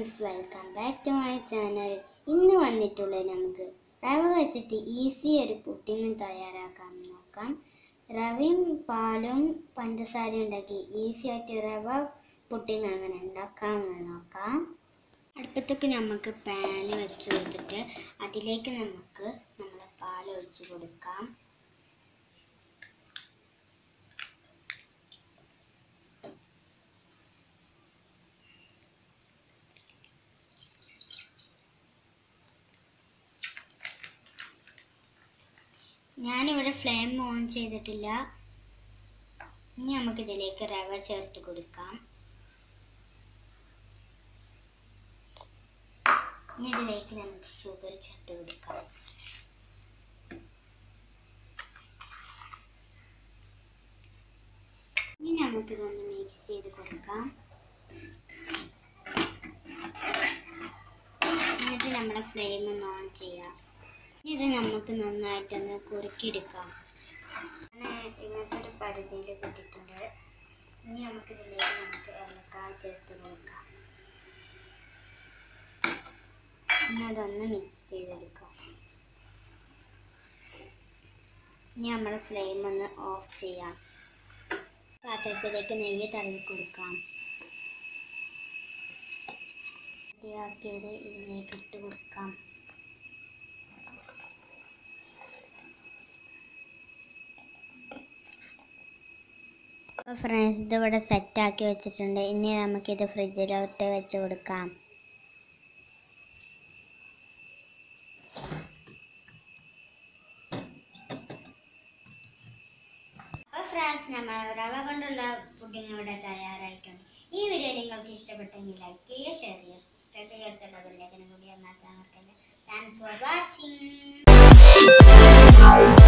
friends welcome back to my channel ഇന്ന് വന്നിട്ടുള്ളത് നമുക്ക് റവ വെച്ചിട്ട് ഈസി ഒരു പുഡിങ് തയ്യാറാക്കാൻ നോക്കാം റവയും പാലും പഞ്ചസാരയും ഉണ്ടാക്കി ഈസി ആയിട്ട് റവ പുഡിങ് അങ്ങനെ ഉണ്ടാക്കാമെന്ന് നോക്കാം അടുപ്പത്തേക്ക് നമുക്ക് പാന് വെച്ച് കൊടുത്തിട്ട് അതിലേക്ക് നമുക്ക് നമ്മുടെ പാൽ ഒഴിച്ച് കൊടുക്കാം ഞാനിവിടെ ഫ്ലെയിം ഓൺ ചെയ്തിട്ടില്ല ഇനി നമുക്ക് ഇതിലേക്ക് റവ ചേർത്ത് കൊടുക്കാം ഇനി ഇതിലേക്ക് നമുക്ക് ഷുഗർ ചേർത്ത് കൊടുക്കാം ഇനി നമുക്ക് ഇതൊന്ന് മിക്സ് ചെയ്ത് കൊടുക്കാം എന്നിട്ട് നമ്മുടെ ഫ്ലെയിം ഒന്ന് ഓൺ ചെയ്യാം ഇത് നമുക്ക് നന്നായിട്ടൊന്ന് കുറുക്കിയെടുക്കാം അങ്ങനെ ഇങ്ങനത്തെ ഒരു പരിധിയിൽ കിട്ടിയിട്ടുണ്ട് ഇനി നമുക്ക് ഇതിലേക്ക് നമുക്ക് ഏലക്കായ ചേർത്ത് കൊടുക്കാം ഇനി അതൊന്ന് മിക്സ് ചെയ്തെടുക്കാം ഇനി നമ്മൾ ഫ്ലെയിം ഒന്ന് ഓഫ് ചെയ്യാം പാത്രത്തിലേക്ക് നെയ്യ് തടവി കൊടുക്കാം റെഡിയാക്കിയത് ഇതിലേക്ക് ഇട്ട് കൊടുക്കാം അപ്പോൾ ഫ്രണ്ട്സ് ഇതിവിടെ സെറ്റാക്കി വെച്ചിട്ടുണ്ട് ഇനി നമുക്കിത് ഫ്രിഡ്ജിലോട്ട് വെച്ച് കൊടുക്കാം അപ്പോൾ ഫ്രണ്ട്സ് നമ്മൾ റവ കൊണ്ടുള്ള പുഡിംഗ് ഇവിടെ തയ്യാറായിട്ടുണ്ട് ഈ വീഡിയോ നിങ്ങൾക്ക് ഇഷ്ടപ്പെട്ടെങ്കിൽ ലൈക്ക് ചെയ്യുക ഷെയർ ചെയ്യുക സബ്സ്ക്രൈബ് ചെയ്തെടുത്തുള്ള ബെല്ലൈക്കനും കൂടി അമർത്താൻ മറക്കല്ല താങ്ക്സ് ഫോർ വാച്ചിങ്